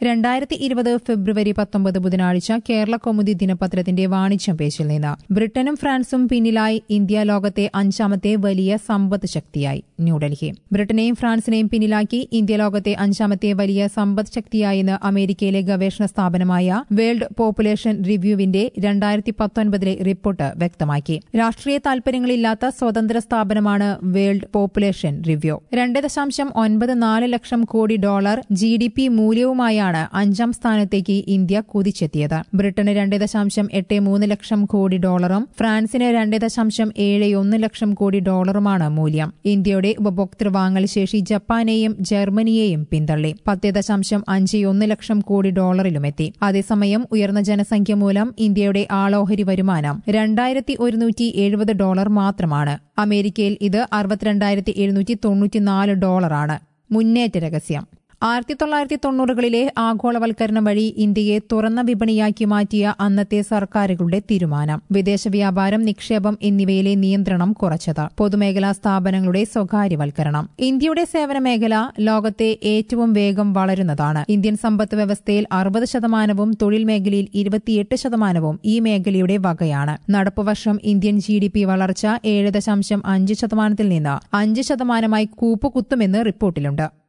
രണ്ടായിരത്തി ഇരുപത് ഫെബ്രുവരി പത്തൊമ്പത് ബുധനാഴ്ച കേരള കൗമുദി ദിനപത്രത്തിന്റെ വാണിജ്യം പേജിൽ നിന്ന് ബ്രിട്ടനും ഫ്രാൻസും പിന്നിലായി ഇന്ത്യ ലോകത്തെ അഞ്ചാമത്തെ വലിയ സമ്പദ് ശക്തിയായി ന്യൂഡൽഹി ബ്രിട്ടനെയും ഫ്രാൻസിനെയും പിന്നിലാക്കി ഇന്ത്യ ലോകത്തെ അഞ്ചാമത്തെ വലിയ സമ്പദ് ശക്തിയായെന്ന് അമേരിക്കയിലെ ഗവേഷണ സ്ഥാപനമായ വേൾഡ് പോപ്പുലേഷൻ റിവ്യൂവിന്റെ രണ്ടായിരത്തി പത്തൊൻപതിലെ റിപ്പോർട്ട് വ്യക്തമാക്കി രാഷ്ട്രീയ താൽപര്യങ്ങളില്ലാത്ത സ്വതന്ത്ര സ്ഥാപനമാണ് വേൾഡ് പോപ്പുലേഷൻ റിവ്യൂ രണ്ട് ദശാംശം ഒൻപത് നാല് lakh crore dollar G D P മൂല്യവുമായാണ് അഞ്ചാം സ്ഥാനത്തേക്ക് ഇന്ത്യ കുതിച്ചെത്തിയത് ബ്രിട്ടന് രണ്ട് ദശാംശം എട്ട് മൂന്ന് ലക്ഷം കോടി ഡോളറും ഫ്രാൻസിന് രണ്ട് ദശാംശം ഏഴ് ഒന്ന് ലക്ഷം കോടി ഡോളറുമാണ് മൂല്യം ഇന്ത്യയുടെ ഉപഭോക്തൃ വാങ്ങൽ ശേഷി ജപ്പാനെയും ജർമ്മനിയെയും പിന്തള്ളി പത്ത് ദശാംശം അഞ്ച് ഒന്ന് ലക്ഷം കോടി ഡോളറിലുമെത്തി അതേസമയം ഉയർന്ന ജനസംഖ്യ മൂലം ഇന്ത്യയുടെ ആളോഹരി വരുമാനം രണ്ടായിരത്തി ഒരുന്നൂറ്റി എഴുപത് ഡോളർ മാത്രമാണ് അമേരിക്കയിൽ ഇത് അറുപത്തിരണ്ടായിരത്തി എഴുന്നൂറ്റി തൊണ്ണൂറ്റിനാല് ഡോളറാണ് മുന്നേറ്റ രഹസ്യം ആയിരത്തി തൊള്ളായിരത്തി തൊണ്ണൂറുകളിലെ ആഗോളവൽക്കരണം വഴി ഇന്ത്യയെ തുറന്ന വിപണിയാക്കി മാറ്റിയ അന്നത്തെ സർക്കാരുകളുടെ തീരുമാനം വിദേശ വ്യാപാരം നിക്ഷേപം എന്നിവയിലെ നിയന്ത്രണം കുറച്ചത് പൊതുമേഖലാ സ്ഥാപനങ്ങളുടെ സ്വകാര്യവൽക്കരണം ഇന്ത്യയുടെ സേവന മേഖല ലോകത്തെ ഏറ്റവും വേഗം വളരുന്നതാണ് ഇന്ത്യൻ സമ്പദ് വ്യവസ്ഥയിൽ അറുപത് ശതമാനവും തൊഴിൽ മേഖലയിൽ ഇരുപത്തിയെട്ട് ശതമാനവും ഈ മേഖലയുടെ വകയാണ് നടപ്പുവർഷം ഇന്ത്യൻ ജി ഡി പി വളർച്ച ഏഴ് ദശാംശം അഞ്ച് ശതമാനത്തിൽ നിന്ന് അഞ്ച് ശതമാനമായി കൂപ്പുകുത്തുമെന്ന് റിപ്പോർട്ടിലുണ്ട്